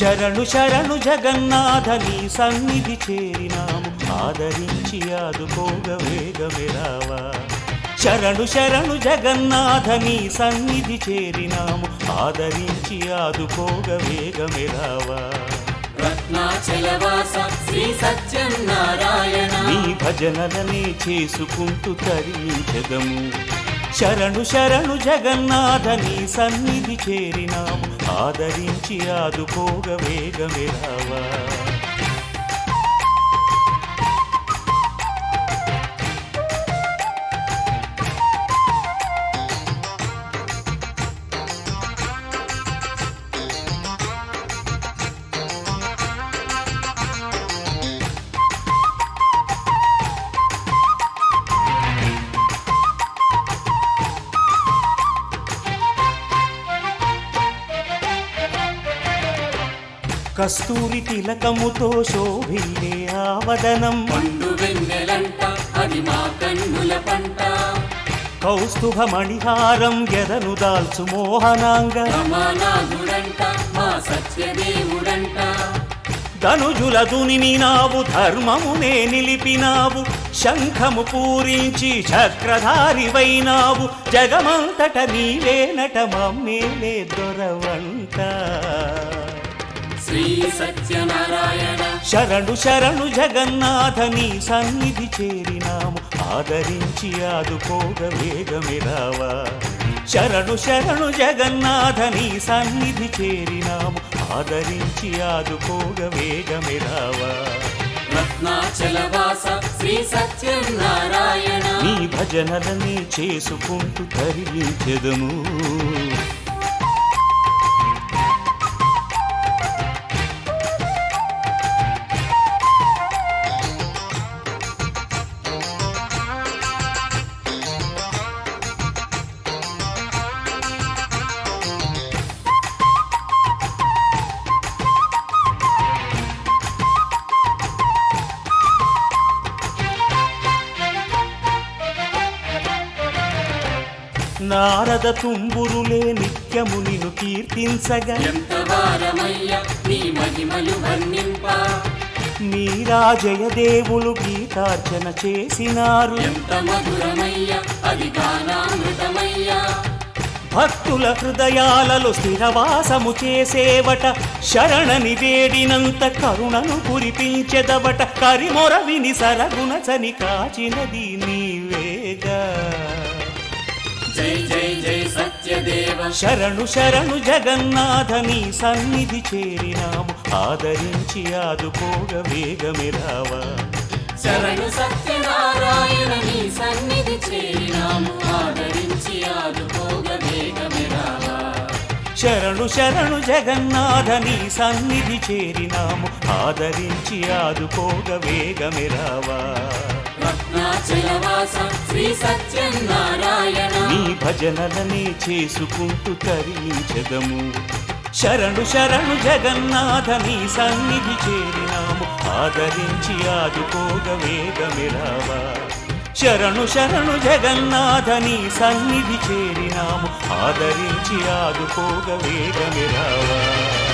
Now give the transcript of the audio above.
శరణు శరణు జగన్నాథ నీ సన్నిధి చేరినాము ఆదరించి ఆదుకోగ వేగమే రావా శరణు శరణు జగన్నాథ నీ సన్నిధి చేరినాము ఆదరించి ఆదుకోగ వేగమే రావా రత్నాచలవాస శ్రీ సత్యనారాయణ నీ భజనలనే చేసుకుంటూ తరించదము శరణు శరణు జగన్నాథ నీ సన్నిధి చేరినాము ఆదరించి ఆదుకోగ వేగమే రావా కస్తూరి తిలకముతో శోభిల్లే ఆవదనం పండు వెన్నెలంట అది మా కన్నుల పంట కౌస్తుభ మణిహారం ఎదను దాల్చు మోహనాంగ రమానాథుడంట మా సత్యదేవుడంట ధనుజుల దునిమినావు ధర్మమునే నిలిపినావు శంఖము పూరించి చక్రధారివైనావు జగమంతట నీవేనట మమ్మేలే దొరవంట శ్రీ సత్యనారాయణ శరణు శరణు జగన్నాథ నీ సన్నిధి చేరినాము ఆదరించి ఆదుకోగ వేగమే రావా శరణు శరణు జగన్నాథ నీ సన్నిధి చేరినాము ఆదరించి ఆదుకోగ వేగమే రావా రత్నాచలవాస శ్రీ సత్యనారాయణ నీ భజనలనే చేసుకుంటూ తరించెదము నారద తుంబురులే నిత్యము నిన్ను కీర్తించగా ఎంత వారమయ్య నీ మహిమలు వర్ణింప నీరాజయదేవులు గీతార్చన చేసినారు ఎంత మధురమయ్య అది గానామృతమయ్య భక్తుల హృదయాలలో స్థిరవాసము చేసేవట శరణని వేడినంత కరుణను కురిపించెదవట కరిమొర విని సరగుణ చని కాచినది నీవేగా జై జై జై సత్యదేవ శరణు శరణు జగన్నాథ నీ సన్నిధి చేరినాము ఆదరించి ఆదుకోగ వేగమే రావా శరణు సత్యనారాయణ నీ సన్నిధి చేరినాము ఆదరించి ఆదుకోగ వేగమే రావా శరణు శరణు జగన్నాథ నీ సన్నిధి చేరినాము ఆదరించి ఆదుకోగ వేగమే రావా రత్నాచలవాస శ్రీ సత్యనారాయణ నీ భజనలనే చేసుకుంటూ తరించదము శరణు శరణు జగన్నాథ నీ సన్నిధి చేరినాము ఆదరించి ఆదుకోగ వేగమే రావా శరణు శరణు జగన్నాథ నీ సన్నిధి చేరినాము ఆదరించి ఆదుకోగ వేగమే రావా